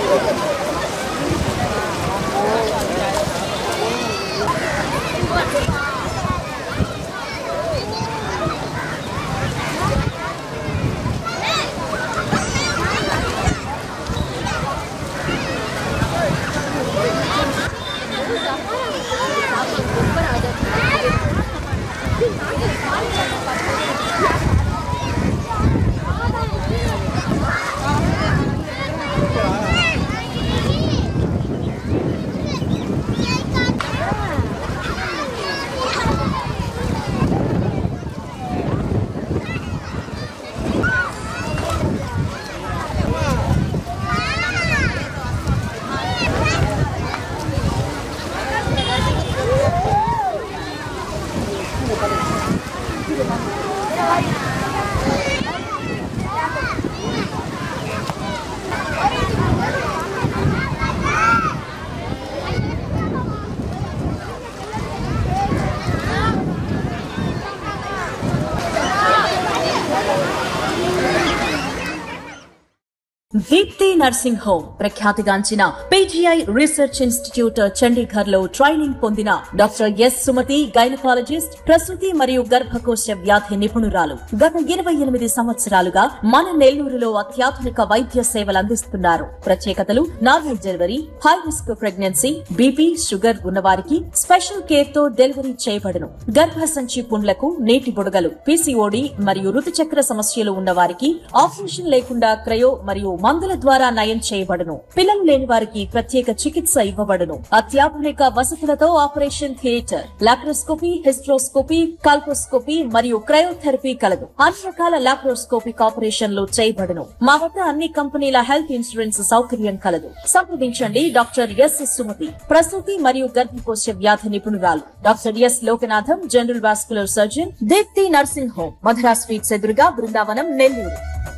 Deepti nursing home ప్రఖ్యాతిగాంచిన PGI research institute Chandigarh లో training పొందిన డాక్టర్ ఎస్ సుమతి గైనకాలజిస్ట్ ప్రసూతి మరియు గర్భకోశ వ్యాధి నిపుణురాలు గత ఇరవై ఎనిమిది సంవత్సరాలుగా మన నెల్లూరులో అత్యాధునిక వైద్య సేవలు అందిస్తున్నారు ప్రత్యేకతలు normal delivery high risk pregnancy BP sugar ఉన్నవారికి స్పెషల్ కేర్ తో డెలివరీ చేయబడును గర్భసంచి పుండ్లకు నీటి బుడగలు పీసీఓడి మరియు ఋతుచక్ర సమస్యలు ఉన్న వారికి ఆపరేషన్ లేకుండా క్రయో మరియు మందుల ద్వారా నయం చేయబడును పిల్లలు లేని వారికి ప్రత్యేక చికిత్స ఇవ్వబడును అత్యాధునిక వసతులతో operation theatre laparoscopy hysteroscopy colposcopy మరియు క్రయోథెరపీ కలదు అన్ని రకాల లాప్రోస్కోపిక్ ఆపరేషన్లు చేయబడును మా వద్ద అన్ని కంపెనీల హెల్త్ ఇన్సూరెన్స్ సౌకర్యం కలదు సంప్రదించండి డాక్టర్ ఎస్ సుమతి ప్రసూతి మరియు గర్భకోశ వ్యాధి నిపుణురాలు doctor S Lokanatham general vascular surgeon Deepti nursing home Madhura sweets ఎదురుగా బృందావనం నెల్లూరు